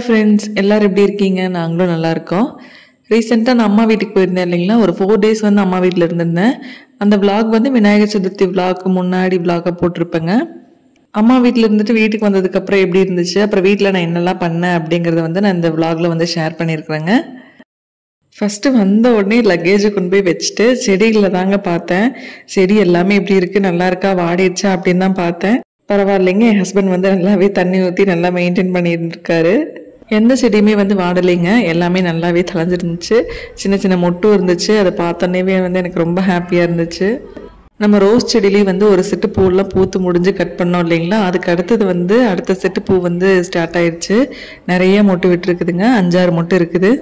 hi friends எல்லாரும் எப்படி இருக்கீங்க நாங்களும் நல்லா இருக்கோம் ரீசெண்டாக நான் அம்மா வீட்டுக்கு போயிருந்தேன் இல்லைங்களா ஒரு ஃபோர் டேஸ் வந்து அம்மா வீட்டில் இருந்திருந்தேன் அந்த vlog வந்து விநாயகர் சதுர்த்தி vlogக்கு முன்னாடி vlog-அ போட்டிருப்பேங்க அம்மா வீட்டில் இருந்துட்டு வீட்டுக்கு வந்ததுக்கப்புறம் எப்படி இருந்துச்சு அப்புறம் வீட்டில் நான் என்னெல்லாம் பண்ணேன் அப்படிங்கிறத வந்து நான் இந்த vlog-ல வந்து ஷேர் பண்ணியிருக்கிறேங்க ஃபஸ்ட்டு வந்த உடனே லக்கேஜை கொண்டு போய் வச்சுட்டு செடிகளை தாங்க பார்த்தேன் செடி எல்லாமே எப்படி இருக்கு நல்லா இருக்கா வாடிடுச்சா அப்படின்னு தான் பார்த்தேன் பரவாயில்லைங்க என் ஹஸ்பண்ட் வந்து நல்லாவே தண்ணி ஊற்றி நல்லா மெயின்டைன் பண்ணிட்டு இருக்காரு எந்த செடியுமே வந்து வாடலைங்க எல்லாமே நல்லாவே தளைஞ்சிருந்துச்சு சின்ன சின்ன மொட்டும் இருந்துச்சு அதை பார்த்தோன்னே வந்து எனக்கு ரொம்ப ஹாப்பியாக இருந்துச்சு நம்ம ரோஸ் செடியிலேயே வந்து ஒரு செட்டு பூவெல்லாம் பூத்து முடிஞ்சு கட் பண்ணோம் இல்லைங்களா அதுக்கு அடுத்தது வந்து அடுத்த செட்டு பூ வந்து ஸ்டார்ட் ஆயிடுச்சு நிறைய மொட்டு விட்டுருக்குதுங்க அஞ்சாறு மொட்டு இருக்குது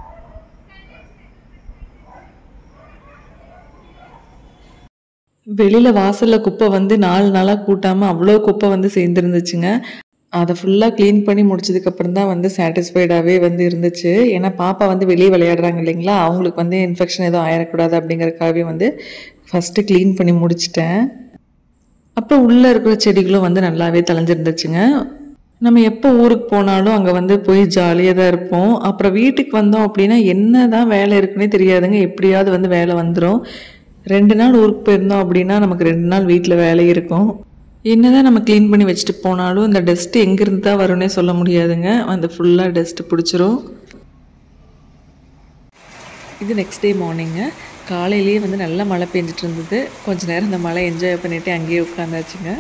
வெளியில வாசல்ல குப்பை வந்து நாலு நாளா கூட்டாம அவ்வளோ குப்பை வந்து சேர்ந்துருந்துச்சுங்க அதை ஃபுல்லாக க்ளீன் பண்ணி முடிச்சதுக்கு அப்புறம் தான் வந்து சாட்டிஸ்ஃபைடாகவே வந்து இருந்துச்சு ஏன்னா பாப்பா வந்து வெளியே விளையாடுறாங்க இல்லைங்களா அவங்களுக்கு வந்து இன்ஃபெக்ஷன் எதுவும் ஆயிடக்கூடாது அப்படிங்கறதுக்காகவே வந்து ஃபஸ்ட்டு க்ளீன் பண்ணி முடிச்சிட்டேன் அப்புறம் உள்ளே இருக்கிற செடிகளும் வந்து நல்லாவே தளைஞ்சிருந்துச்சுங்க நம்ம எப்போ ஊருக்கு போனாலும் அங்கே வந்து போய் ஜாலியாக தான் இருப்போம் அப்புறம் வீட்டுக்கு வந்தோம் அப்படின்னா என்ன தான் வேலை இருக்குன்னே தெரியாதுங்க எப்படியாவது வந்து வேலை வந்துடும் ரெண்டு நாள் ஊருக்கு போயிருந்தோம் அப்படின்னா நமக்கு ரெண்டு நாள் வீட்டில் வேலை இருக்கும் என்னதான் நம்ம க்ளீன் பண்ணி வச்சுட்டு போனாலும் இந்த டஸ்ட்டு எங்கேருந்து தான் வரும்னே சொல்ல முடியாதுங்க அந்த ஃபுல்லாக டஸ்ட்டு பிடிச்சிரும் இது நெக்ஸ்ட் டே மார்னிங்கு காலையிலேயே வந்து நல்லா மழை பெஞ்சிட்டு இருந்தது கொஞ்ச நேரம் இந்த மழை என்ஜாய் பண்ணிட்டு அங்கேயே உட்காந்தாச்சுங்க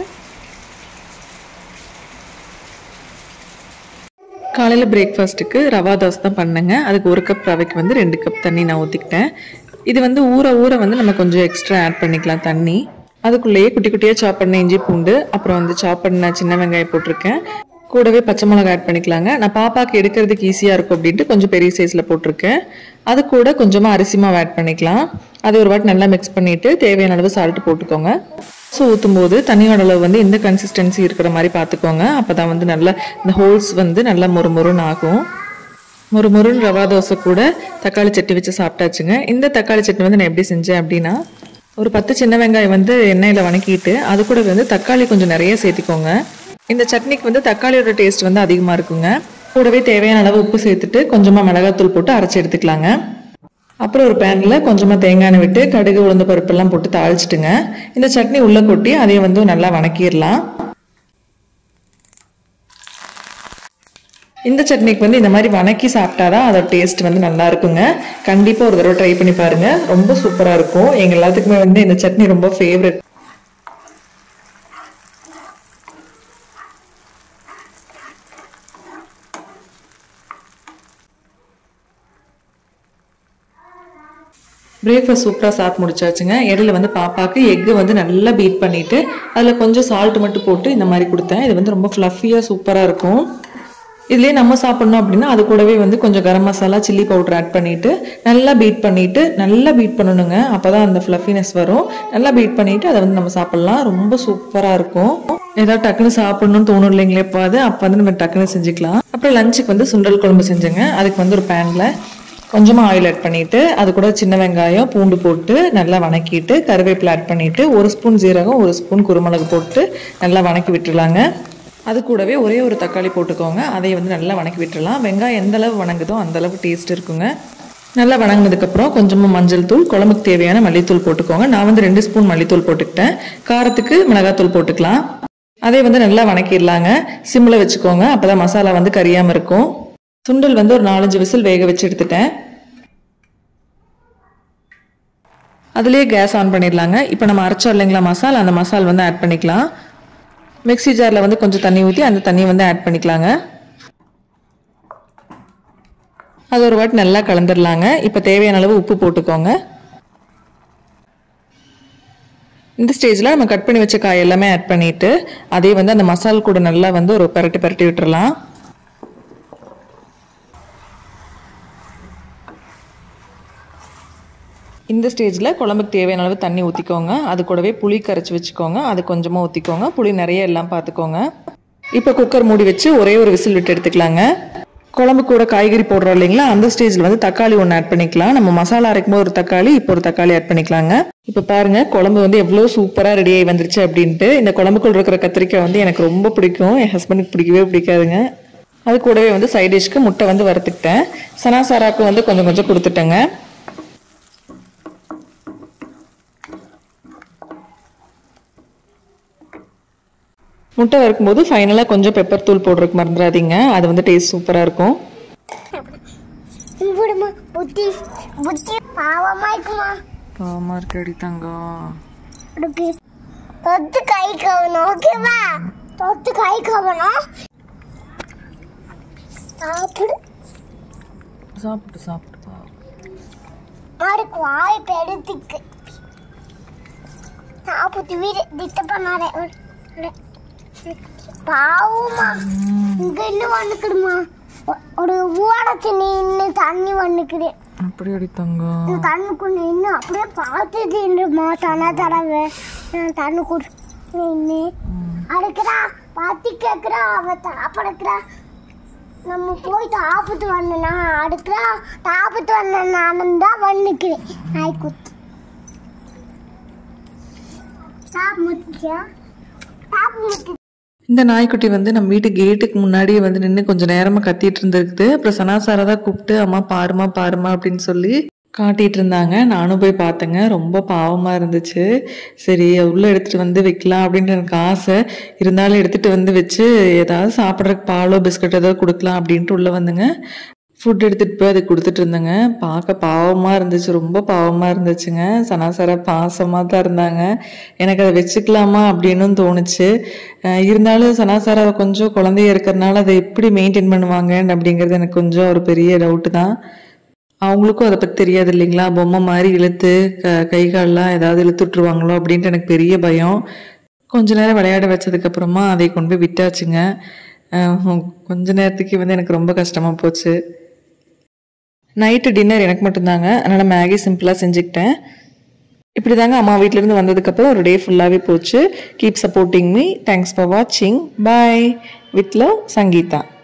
காலையில் பிரேக்ஃபாஸ்ட்டுக்கு ரவா தோசை தான் பண்ணேங்க அதுக்கு ஒரு கப் ரவைக்கு வந்து ரெண்டு கப் தண்ணி நான் ஊற்றிக்கிட்டேன் இது வந்து ஊற ஊற வந்து நம்ம கொஞ்சம் எக்ஸ்ட்ரா ஆட் பண்ணிக்கலாம் தண்ணி அதுக்குள்ளேயே குட்டி குட்டியாக சாப் பண்ண இஞ்சி பூண்டு அப்புறம் வந்து சாப் பண்ண சின்ன வெங்காயம் போட்டிருக்கேன் கூடவே பச்சை மிளகாய் ஆட் பண்ணிக்கலாங்க நான் பாப்பாக்கு எடுக்கிறதுக்கு ஈஸியாக இருக்கும் அப்படின்ட்டு கொஞ்சம் பெரிய சைஸில் போட்டிருக்கேன் அது கூட கொஞ்சமாக அரிசி மாவு ஆட் பண்ணிக்கலாம் அது ஒரு வாட்டி நல்லா மிக்ஸ் பண்ணிவிட்டு தேவையான அளவு சால்ட் போட்டுக்கோங்க ஸோ ஊற்றும் போது தண்ணியோட அளவு வந்து இந்த கன்சிஸ்டன்சி இருக்கிற மாதிரி பார்த்துக்கோங்க அப்போ தான் வந்து நல்லா இந்த ஹோல்ஸ் வந்து நல்லா மொறுமொறுன்னு ஆகும் மொறுமொறுன்னு ரவா தோசை கூட தக்காளி சட்னி வச்சு சாப்பிட்டாச்சுங்க இந்த தக்காளி சட்னி வந்து நான் எப்படி செஞ்சேன் அப்படின்னா ஒரு பத்து சின்ன வெங்காயம் வந்து எண்ணெயில் வணக்கிட்டு அது கூட வந்து தக்காளி கொஞ்சம் நிறைய சேர்த்துக்கோங்க இந்த சட்னிக்கு வந்து தக்காளியோட டேஸ்ட் வந்து அதிகமாக இருக்குங்க கூடவே தேவையான அளவு உப்பு சேர்த்துட்டு கொஞ்சமாக மிளகாத்தூள் போட்டு அரைச்சி எடுத்துக்கலாங்க அப்புறம் ஒரு பேனில் கொஞ்சமாக தேங்காய் எண்ணெய் விட்டு கடுகு உளுந்த பருப்பெல்லாம் போட்டு தாளிச்சிட்டுங்க இந்த சட்னி உள்ளே கொட்டி அதையும் வந்து நல்லா வணக்கிடலாம் இந்த சட்னிக்கு வந்து இந்த மாதிரி வணக்கி சாப்பிட்டாதான் அதோட டேஸ்ட் வந்து நல்லா இருக்குங்க கண்டிப்பாக ஒரு தடவை ட்ரை பண்ணி பாருங்க ரொம்ப சூப்பராக இருக்கும் எங்கள் எல்லாத்துக்குமே வந்து இந்த சட்னி ரொம்ப ஃபேவரட் பிரேக்ஃபாஸ்ட் சூப்பராக சாப்பிட்டு முடிச்சாச்சுங்க இடையில வந்து பாப்பாக்கு எக்கு வந்து நல்லா பீட் பண்ணிட்டு அதில் கொஞ்சம் சால்ட் மட்டும் போட்டு இந்த மாதிரி கொடுத்தேன் இது வந்து ரொம்ப ஃப்ளஃபியாக சூப்பராக இருக்கும் இதுலேயே நம்ம சாப்பிட்ணும் அப்படின்னா அது கூடவே வந்து கொஞ்சம் garam masala chilli powder add பண்ணிட்டு நல்லா பீட் பண்ணிட்டு நல்லா பீட் பண்ணணுங்க அப்பதான் அந்த ஃப்ளஃபினஸ் வரும் நல்லா பீட் பண்ணிட்டு அதை வந்து நம்ம சாப்பிடலாம் ரொம்ப சூப்பராக இருக்கும் ஏதாவது டக்குன்னு சாப்பிடணும்னு தோணும் இல்லைங்களே எப்போ அது அப்போ வந்து நம்ம டக்குன்னு செஞ்சுக்கலாம் அப்புறம் லஞ்சுக்கு வந்து சுண்டல் குழம்பு செஞ்சேங்க அதுக்கு வந்து ஒரு பேனில் கொஞ்சமாக ஆயில் ஆட் பண்ணிட்டு அது கூட சின்ன வெங்காயம் பூண்டு போட்டு நல்லா வணக்கிட்டு கருவேப்பிலை ஆட் பண்ணிட்டு ஒரு ஸ்பூன் ஜீரகம் ஒரு ஸ்பூன் குருமிளகு போட்டு நல்லா வணக்கி விட்டுலாங்க அது கூடவே ஒரே ஒரு தக்காளி போட்டுக்கோங்க அதை வந்து நல்லா வணக்கி விட்டுறலாம் வெங்காயம் எந்த அளவு வணங்குதோ அந்த அளவு டேஸ்ட் இருக்குங்க நல்லா வணங்கினதுக்கப்புறம் கொஞ்சமாக மஞ்சள் தூள் குழம்புக்கு தேவையான மல்லித்தூள் போட்டுக்கோங்க நான் வந்து ரெண்டு ஸ்பூன் மல்லித்தூள் போட்டுக்கிட்டேன் காரத்துக்கு மிளகாத்தூள் போட்டுக்கலாம் அதை வந்து நல்லா வணக்கிடலாங்க சிம்மில் வச்சுக்கோங்க அப்போ தான் மசாலா வந்து கரியாமல் இருக்கும் சுண்டல் வந்து ஒரு நாலஞ்சு விசில் வேக வச்சு எடுத்துட்டேன் அதுலேயே கேஸ் ஆன் பண்ணிடலாங்க இப்போ நம்ம அரைச்சோம் இல்லைங்களா மசாலா அந்த மசால் வந்து ஆட் பண்ணிக்கலாம் மிக்ஸி ஜாரில் வந்து கொஞ்சம் தண்ணி ஊற்றி அந்த தண்ணியை வந்து ஆட் பண்ணிக்கலாங்க அது ஒரு வாட்டி நல்லா கலந்துடலாங்க இப்போ தேவையான அளவு உப்பு போட்டுக்கோங்க இந்த ஸ்டேஜில் நம்ம கட் பண்ணி வச்ச காய் எல்லாமே ஆட் பண்ணிவிட்டு அதே வந்து அந்த மசால் கூட நல்லா வந்து ஒரு பரட்டி பரட்டி விட்டுறலாம் இந்த ஸ்டேஜில் குழம்புக்கு தேவையான அளவு தண்ணி ஊற்றிக்கோங்க அது கூடவே புளி கரைச்சி வச்சுக்கோங்க அது கொஞ்சமாக ஊற்றிக்கோங்க புளி நிறைய எல்லாம் பார்த்துக்கோங்க இப்போ குக்கர் மூடி வச்சு ஒரே ஒரு விசில் விட்டு எடுத்துக்கலாங்க குழம்பு கூட காய்கறி போடுறோம் இல்லைங்களா அந்த ஸ்டேஜில் வந்து தக்காளி ஒன்று ஆட் பண்ணிக்கலாம் நம்ம மசாலா அரைக்கும்போது ஒரு தக்காளி இப்போ ஒரு தக்காளி ஆட் பண்ணிக்கலாங்க இப்போ பாருங்க குழம்பு வந்து எவ்வளோ சூப்பராக ரெடி ஆகி வந்துருச்சு அப்படின்ட்டு இந்த குழம்புக்குள்ள இருக்கிற கத்திரிக்காய் வந்து எனக்கு ரொம்ப பிடிக்கும் என் ஹஸ்பண்டுக்கு பிடிக்கவே பிடிக்காதுங்க அது கூடவே வந்து சைட் டிஷ்க்கு முட்டை வந்து வறுத்துக்கிட்டேன் சனா சாராக்கு வந்து கொஞ்சம் கொஞ்சம் கொடுத்துட்டேங்க முட்டை வறுக்கும்போது ஃபைனலாக கொஞ்சம் பெப்பர் தூள் போடுறதுக்கு மறந்துடாதீங்க அது வந்து டேஸ்ட் சூப்பராக இருக்கும் இவ்வளவு புத்தி புத்தி பாவமா இருக்குமா பாவமாக இருக்கடி தங்கம் இருக்கு தொத்து கை கவனம் ஓகேவா தொத்து கை கவனம் சாப்பிடு சாப்பிட்டு சாப்பிட்டுப்பா மாடுக்கு வாய் பெருத்துக்கு சாப்பிட்டு வீடு டிஸ்டர்ப் பண்ணாத பாவமா இங்க இன்னும் வந்துக்கிடுமா ஒரு ஊடச்சு நீ இன்னும் தண்ணி வந்துக்குது அப்படி அடி தங்கம் இந்த தண்ணுக்குள்ள இன்னும் அப்படியே பார்த்துட்டு இருந்துமா தன தடவை தண்ணு குடு நின்று அடுக்கிறா பத்தி கேட்குறா அவ சாப்பிடுக்கிறா நம்ம போய் தாப்பத்து வந்தனா அடுக்கிறா தாப்பத்து வந்த நானும் தான் வந்துக்கிறேன் நாய்க்குத்து சாப்பிட்டு முத்தியா சாப்பிட்டு முத்தி இந்த நாய்க்குட்டி வந்து நம்ம வீட்டு கேட்டுக்கு முன்னாடியே வந்து நின்று கொஞ்சம் நேரமாக கத்திட்டு இருந்திருக்குது அப்புறம் சனாசாரா தான் கூப்பிட்டு அம்மா பாருமா பாருமா அப்படின்னு சொல்லி காட்டிட்டு இருந்தாங்க நானும் போய் பார்த்தேங்க ரொம்ப பாவமாக இருந்துச்சு சரி உள்ளே எடுத்துகிட்டு வந்து வைக்கலாம் அப்படின்ட்டு எனக்கு ஆசை இருந்தாலும் எடுத்துகிட்டு வந்து வச்சு ஏதாவது சாப்பிட்றதுக்கு பாலோ பிஸ்கட் ஏதாவது கொடுக்கலாம் அப்படின்ட்டு உள்ளே வந்துங்க ஃபுட் எடுத்துகிட்டு போய் அதை கொடுத்துட்டு இருந்தேங்க பார்க்க பாவமாக இருந்துச்சு ரொம்ப பாவமாக இருந்துச்சுங்க சனாசர பாசமாக தான் இருந்தாங்க எனக்கு அதை வச்சுக்கலாமா அப்படின்னும் தோணுச்சு அஹ் இருந்தாலும் சனாசர கொஞ்சம் குழந்தைய இருக்கிறனால அதை எப்படி மெயின்டைன் பண்ணுவாங்க அப்படிங்கிறது எனக்கு கொஞ்சம் ஒரு பெரிய டவுட்டு தான் அவங்களுக்கும் அதை பற்றி தெரியாது இல்லைங்களா பொம்மை மாதிரி இழுத்து க கை கால்லாம் ஏதாவது இழுத்து விட்டுருவாங்களோ அப்படின்ட்டு எனக்கு பெரிய பயம் கொஞ்ச நேரம் விளையாட வச்சதுக்கப்புறமா அதை கொண்டு போய் விட்டாச்சுங்க அஹ் கொஞ்ச நேரத்துக்கு வந்து எனக்கு ரொம்ப கஷ்டமாக போச்சு நைட்டு டின்னர் எனக்கு மட்டும்தாங்க அதனால் மேகி சிம்பிளாக செஞ்சுக்கிட்டேன் இப்படி தாங்க அம்மா வீட்டிலேருந்து வந்ததுக்கப்புறம் ஒரு டே ஃபுல்லாகவே போச்சு keep supporting me thanks for வாட்சிங் பாய் வித் லவ் சங்கீதா